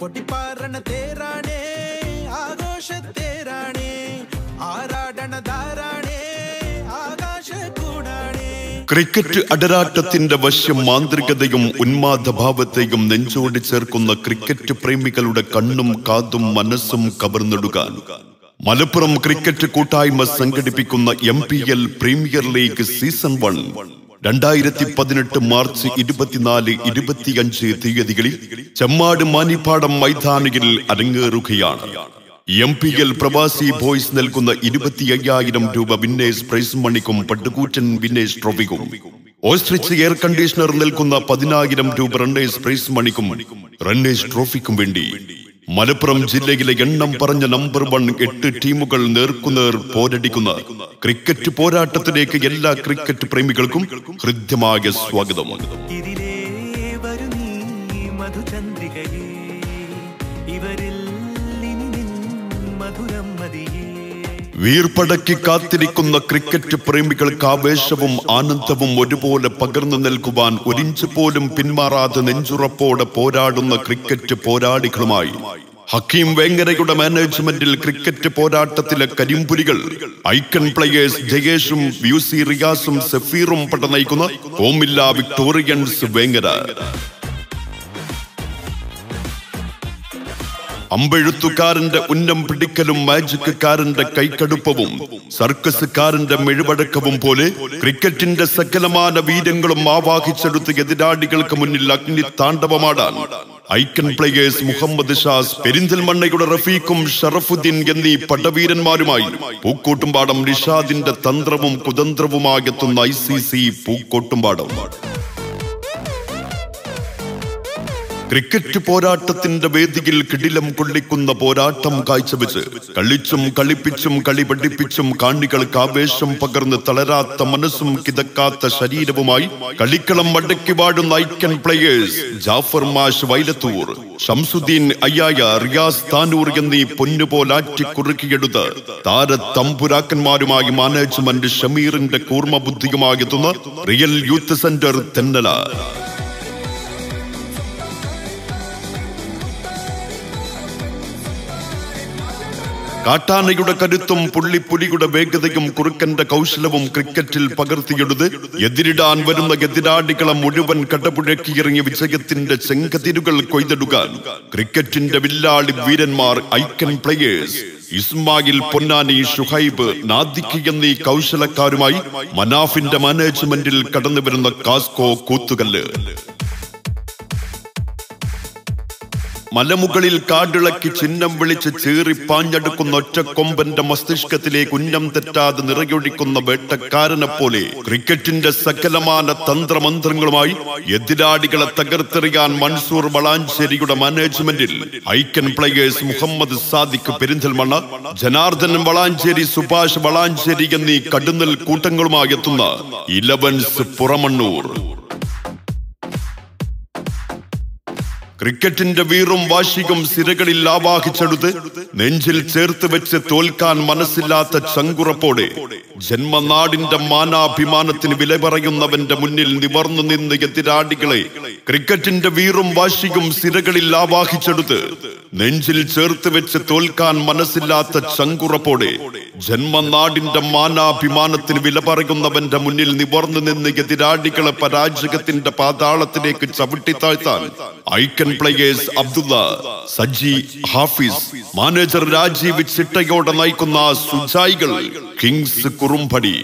പൊട്ടിപ്പാറണ തേരാണേ ആഘോഷത്തേരാണേ ആരാടണ ധാരാണേ ആകാശ കൂടാണേ ക്രിക്കറ്റ് അടരാട്ടത്തിന്റെ വശ്യം മാന്ത്രികതയും ഉന്മാദഭാവത്തെയും നെഞ്ചോട് ചേർക്കുന്ന ക്രിക്കറ്റ് പ്രേമികളുടെ കണ്ണും കാതും മനസ്സും കവർന്നെടുക്കാൻ മലപ്പുറം ക്രിക്കറ്റ് കൂട്ടായ്മ സംഘടിപ്പിക്കുന്ന M P L premier league season one രണ്ടായിരത്തി പതിനെട്ട് മാർച്ച് ഇരുപത്തിനാല് ഇരുപത്തിയഞ്ച് തീയതികളിൽ ചെമ്മാട് മാനിപ്പാടം മൈതാനിയിൽ അരങ്ങേറുകയാണ് M P L Pravasi boys നൽകുന്ന ഇരുപത്തി അയ്യായിരം രൂപ വിന്നേഴ്സ് പ്രൈസ് മണിക്കും പട്ടുകൂറ്റൻ വിന്നേഴ്സ് ട്രോഫിക്കും ഓസ്ട്രിച്ച് എയർ കണ്ടീഷണർ നൽകുന്ന പതിനായിരം രൂപ റണ്ണേഴ്സ് പ്രൈസ് മണിക്കും റണ്ണേഴ്സ് ട്രോഫിക്കും വേണ്ടി മലപ്പുറം ജില്ലയിലെ എണ്ണം പറഞ്ഞ നമ്പർ വൺ എട്ട് ടീമുകൾ നേർക്കുനേർ പോരടിക്കുന്ന ക്രിക്കറ്റ് പോരാട്ടത്തിലേക്ക് എല്ലാ ക്രിക്കറ്റ് പ്രേമികൾക്കും ഹൃദ്യമായ സ്വാഗതം ഇതിലേ വരു നീ മധുചന്ദ്രികയേ ഇവരിൽ ഇനി നിൻ മധുരം മതിയേ വീർപ്പടക്കി കാത്തിരിക്കുന്ന ക്രിക്കറ്റ് പ്രേമികൾക്ക് ആവേശവും ആനന്ദവും ഒരുപോലെ പകർന്നു നൽകുവാൻ ഒരിഞ്ച് പോലും പിന്മാറാതെ നെഞ്ചുറപ്പോടെ പോരാടുന്ന ക്രിക്കറ്റ് പോരാളികളുമായി ഹക്കീം വേങ്ങരയുടെ മാനേജ്മെന്റിൽ ക്രിക്കറ്റ് പോരാട്ടത്തിലെ കരിമ്പുലികൾ ഐക്കൺ പ്ലേയേഴ്സ് ജയേഷും യു സി റിയാസും സഫീറും പട നയിക്കുന്ന കോമില്ല വിക്ടോറിയൻസ് വേങ്ങര അമ്പെഴുത്തുകാരന്റെ ഉന്നം പിടിക്കലും മാജിക്കാരന്റെ കൈക്കടുപ്പവും സർക്കസുകാരന്റെ മെഴുവടക്കവും പോലെ ക്രിക്കറ്റിന്റെ സകലമാന വീരങ്ങളും ആവാഹിച്ചെടുത്ത് എതിരാളികൾക്ക് മുന്നിൽ അഗ്നി താണ്ഡവമാടാൻ ഐക്കൺ പ്ലേയേഴ്സ് മുഹമ്മദ് ഷാസ് പെരിന്തൽമണ്ണയുടെ റഫീഖും ഷറഫുദ്ദീൻ എന്നീ പടവീരന്മാരുമായി പൂക്കോട്ടുംപാടം നിഷാദിന്റെ തന്ത്രവും കുതന്ത്രവുമായി എത്തുന്ന I C C Pookkottumpadam cricket പോരാട്ടത്തിന്റെ വേദിയിൽ കിടിലം കൊള്ളിക്കുന്ന പോരാട്ടം കാഴ്ചവെച്ച് കളിച്ചും കളിപ്പിച്ചും കളി പഠിപ്പിച്ചും കാണികൾക്ക് ആവേശം പകർന്ന് തളരാത്ത മനസ്സും കിതക്കാത്ത ശരീരവുമായി കളിക്കളം മടക്കി വാഴുന്ന ഐക്കൺ പ്ലേയേഴ്സ് ജാഫർ മാഷ് വൈലത്തൂർ ഷംസുദ്ദീൻ അയ്യായ റിയാസ് താനൂർ എന്നീ പൊന്നുപോലാറ്റി കുറുക്കിയെടുത്ത് താരത്തമ്പുരാക്കന്മാരുമായി മാനേജ്മെന്റ് ഷമീറിന്റെ കൂർമ്മ ബുദ്ധിയുമായി എത്തുന്ന റിയൽ യൂത്ത് സെന്റർ തെന്നല കാട്ടാനയുടെ കരുത്തും പുള്ളിപ്പുലിയുടെ വേഗതയും കുറുക്കന്റെ കൗശലവും ക്രിക്കറ്റിൽ പകർത്തിയെടുത്ത് എതിരിടാൻ വരുന്ന എതിരാളികളെ മുഴുവൻ കടപുഴക്കിയിറങ്ങിയ വിജയത്തിന്റെ ചെങ്കതിരുകൾ കൊയ്തെടുക്കാൻ ക്രിക്കറ്റിന്റെ വില്ലാളി വീരന്മാർ ഐക്കൺ പ്ലേയേഴ്സ് ഇസ്മായിൽ പൊന്നാനി ഷുഹൈബ് നാദിഖ് എന്നീ കൗശലക്കാരുമായി മനാഫിന്റെ മാനേജ്മെന്റിൽ കടന്നു വരുന്ന കാസ്കോ കൂത്തുകല്ല് മലമുകളിൽ കാടിളക്കി ചിഹ്നം വിളിച്ച് ചീറി പാഞ്ഞെടുക്കുന്ന ഒറ്റക്കൊമ്പന്റെ മസ്തിഷ്കത്തിലേക്ക് ഉന്നം തെറ്റാതെ നിറയൊഴിക്കുന്ന വേട്ടക്കാരനെ പോലെ ക്രിക്കറ്റിന്റെ സകലമാന തന്ത്രമന്ത്രങ്ങളുമായി എതിരാളികളെ തകർത്തെറിയാൻ മൻസൂർ വളാഞ്ചേരിയുടെ മാനേജ്മെന്റിൽ ഐക്കൺ പ്ലേയേഴ്സ് മുഹമ്മദ് സാദിഖ് പെരിന്തൽമണ്ണ ജനാർദ്ദനൻ വളാഞ്ചേരി സുഭാഷ് വളാഞ്ചേരി എന്നീ കടുന്നൽ കൂട്ടങ്ങളുമായി എത്തുന്ന ഇലവൻസ് പുറമണ്ണൂർ ക്രിക്കറ്റിന്റെ വീറും വാശിയും സിരകളിൽ ആവാഹിച്ചെടുത്ത് നെഞ്ചിൽ ചേർത്ത് വെച്ച് തോൽക്കാൻ മനസ്സില്ലാത്ത ചങ്കുറപ്പോടെ ജന്മനാടിന്റെ മാനാഭിമാനത്തിന് വില പറയുന്നവന്റെ മുന്നിൽ നിവർന്നു നിന്ന് എതിരാളികളെ ക്രിക്കറ്റിന്റെ വീറും വാശിയും സിരകളിൽ ആവാഹിച്ചെടുത്ത് നെഞ്ചിൽ ചേർത്ത് വെച്ച് തോൽക്കാൻ മനസ്സില്ലാത്ത ചങ്കുറപ്പോടെ ജന്മനാടിന്റെ മാനാഭിമാനത്തിന് വില പറയുന്നവന്റെ മുന്നിൽ നിവർന്നു നിന്ന് എതിരാളികളെ പരാജയത്തിന്റെ പാതാളത്തിലേക്ക് ചവിട്ടിത്താഴ്ത്താൻ icon players Abdulla Saji Hafis manager Rajeev ചിട്ടയോടെ നയിക്കുന്ന സുജായികൾ കിങ്സ് കുറുമ്പടി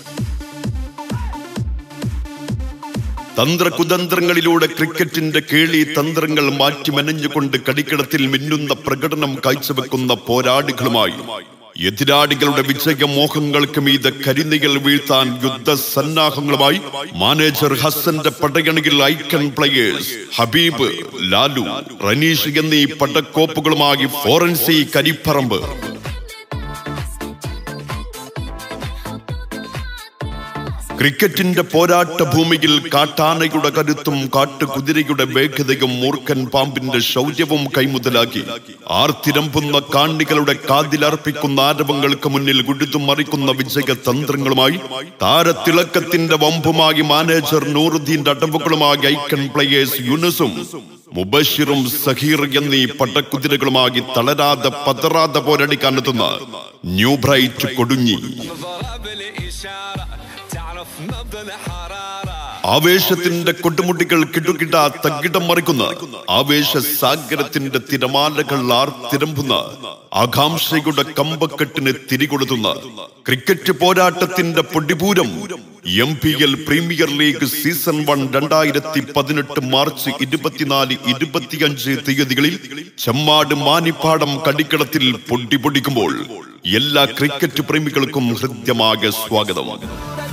തന്ത്രകുതന്ത്രങ്ങളിലൂടെ ക്രിക്കറ്റിന്റെ കേളി തന്ത്രങ്ങൾ മാറ്റി മെനഞ്ഞുകൊണ്ട് കളിക്കളത്തിൽ മിന്നുന്ന പ്രകടനം കാഴ്ചവെക്കുന്ന പോരാളികളുമായി എതിരാളികളുടെ വിജയമോഹങ്ങൾക്ക് മീതെ കരിനികൾ വീഴ്ത്താൻ യുദ്ധസന്നാഹങ്ങളുമായി മാനേജർ ഹസന്റെ പടയണിയിൽ ഐക്കൺ പ്ലേയേഴ്സ് ഹബീബ് ലാലു റനീഷ് എന്നീ പടക്കോപ്പുകളുമായി ഫോറൻസി കരിപ്പറമ്പ് ക്രിക്കറ്റിന്റെ പോരാട്ട ഭൂമിയിൽ കാട്ടാനയുടെ കരുത്തും കാട്ടുകുതിരയുടെ വേഗതയും മൂർഖൻ പാമ്പിന്റെ ശൗര്യവും കൈമുതലാക്കി ആർത്തിരമ്പുന്ന കാണികളുടെ കാതിലർപ്പിക്കുന്ന ആരവങ്ങൾക്ക് മുന്നിൽ ഗുരുതും മറിക്കുന്ന വിജയ തന്ത്രങ്ങളുമായി താരത്തിളക്കത്തിന്റെ വമ്പുമായി മാനേജർ നൂറുദ്ദീന്റെ അടവുകളുമായി ഐക്കൺ പ്ലേയേഴ്സ് യുനസും മുബഷിറും സഹീർ എന്നീ പടക്കുതിരകളുമായി തളരാതെ പതറാതെ പോരടിക്കാനെത്തുന്ന ന്യൂ ബ്രൈറ്റ് കൊടുങ്ങി نظرة بالإشارة تعرف نبض الحرارة ആവേശത്തിന്റെ കൊട്ടുമുട്ടികൾ കിടുകിട തകിടം മറിക്കുന്ന ആവേശ സാഗരത്തിന്റെ തിരമാലകൾ ആർത്തിരമ്പുന്ന ആകാംക്ഷയുടെ കമ്പക്കെട്ടിന് തിരികൊളുത്തുന്ന ക്രിക്കറ്റ് പോരാട്ടത്തിന്റെ പൊടിപൂരം M P L premier league season one രണ്ടായിരത്തി പതിനെട്ട് മാർച്ച് ഇരുപത്തിനാല് ഇരുപത്തിയഞ്ച് തീയതികളിൽ ചെമ്മാട് മാനിപ്പാടം കടിക്കളത്തിൽ പൊടിപൊടിക്കുമ്പോൾ എല്ലാ ക്രിക്കറ്റ് പ്രേമികൾക്കും ഹൃദ്യമായ സ്വാഗതം